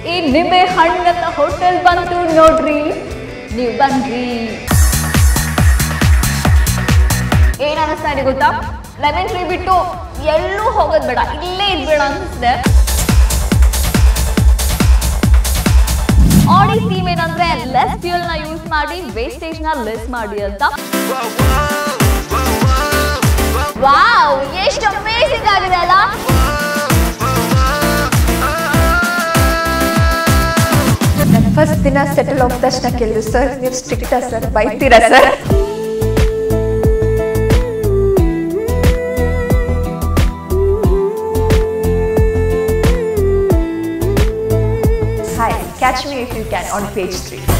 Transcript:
ಈ ನಿಂಬೆ ಹಣ್ಣನ್ನ ಹೋಟೆಲ್ ಬಂತು ನೋಡ್ರಿ ನೀವು ಬನ್ರಿ ಏನ್ ಅನಿಸ್ತಾ ಇದೆ ಗೊತ್ತಾ ಲೆಮನ್ ಟ್ರೀ ಬಿಟ್ಟು ಎಲ್ಲೂ ಹೋಗೋದ್ ಬೇಡ ಇಲ್ಲೇ ಇದ್ಬೇಡ ಅನಿಸ್ದೆ ಆಡಿ ಥೀಮ್ ಏನಂದ್ರೆ ಲೆಸ್ ಫ್ಯೂಲ್ ನ ಯೂಸ್ ಮಾಡಿ ವೇಸ್ಟೇಜ್ ನ ಲೆಸ್ ಮಾಡಿ ಅಂತ ವಾವ್ ಎಷ್ಟು ಅಮೇಸಿಂಗ್ ಆಗಿದೆ ಅಲ್ಲ ನನ್ನ ಫಸ್ಟ್ ದಿನ ಸೆಟಲ್ ಹೋದ ತಕ್ಷಣ ಕೇಳಿದ್ರು ಸರ್ ನೀವು ಸ್ಟ್ರಿಕ್ಟಾ ಸರ್ ಬೈತೀರಾ sir hi catch me if you can on page three